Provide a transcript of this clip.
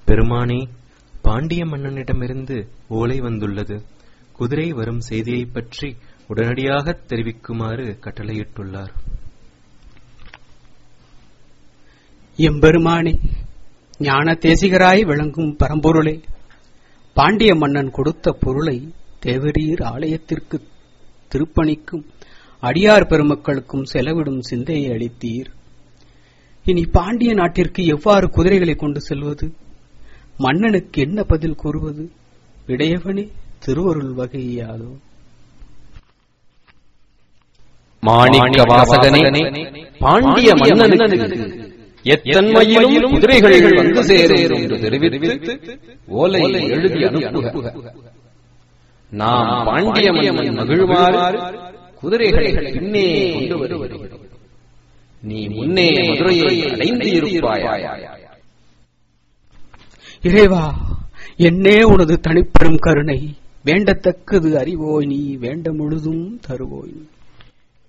பெருமானே பாண்டிய மன்னனிடமிருந்து ஓலை வந்துள்ளது குதிரை வரும் செய்தியைப் பற்றி உடனடியாகத் தெரிவிக்குமாறு கட்டளையிட்டுள்ளார் எம்பெருமானே ஞான தேசிகராய் விளங்கும் பரம்பொருளே பாண்டிய மன்னன் கொடுத்த பொருளை தேவரீர் ஆலயத்திற்கு திருப்பணிக்கும் அடியார் பெருமக்களுக்கும் செலவிடும் சிந்தையை அளித்தீர் இனி பாண்டிய நாட்டிற்கு எவ்வாறு குதிரைகளை கொண்டு செல்வது மன்னனுக்கு என்ன பதில் கூறுவது இடையவனே திருவருள் வகையாதோ மாணிக்க வாசகனே பாண்டிய மன்னனுக்கு எத்தன்மையிலும் குதிரைகள் வந்து சேரும் என்று தெரிவித்து ஓலை எழுதி அனுப்புக நாம் பாண்டிய மன்னன் மகிழ்வாறு குதிரைகளை பின்னே கொண்டு வருகிறோம் நீ முன்னே மதுரையை அடைந்து இருப்பாய் இறைவா என்னே உனது தனிப்பெரும் கருணை வேண்டத்தக்கது அறிவோய் நீ வேண்ட முழுதும் தருவோய்